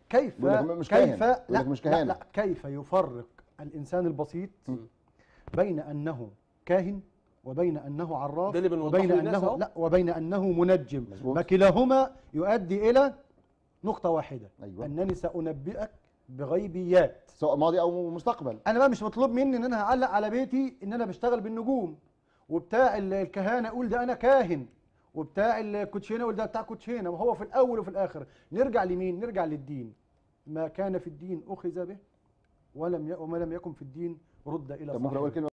كيف بيقول لك مش كيف كاهن. بيقول لا, لك مش لا, كهانة. لا كيف يفرق الانسان البسيط بين انه كاهن وبين انه عراف ده اللي بنوضحه وبين للناس انه أهو. لا وبين انه منجم مظبوط. فكلاهما يؤدي الى نقطه واحده أيوة. انني سانبئك بغيبيات سواء ماضي او مستقبل انا بقى مش مطلوب مني ان انا هعلق على بيتي ان انا بشتغل بالنجوم وبتاع ال- الكهانه اقول ده انا كاهن وبتاع الكوتشينه اقول ده بتاع كوتشينه وهو في الاول وفي الاخر نرجع لمين نرجع للدين ما كان في الدين اخذ به ولم ي... وما لم يكن في الدين رد الى طب ممكن اقول صاحبه كلمه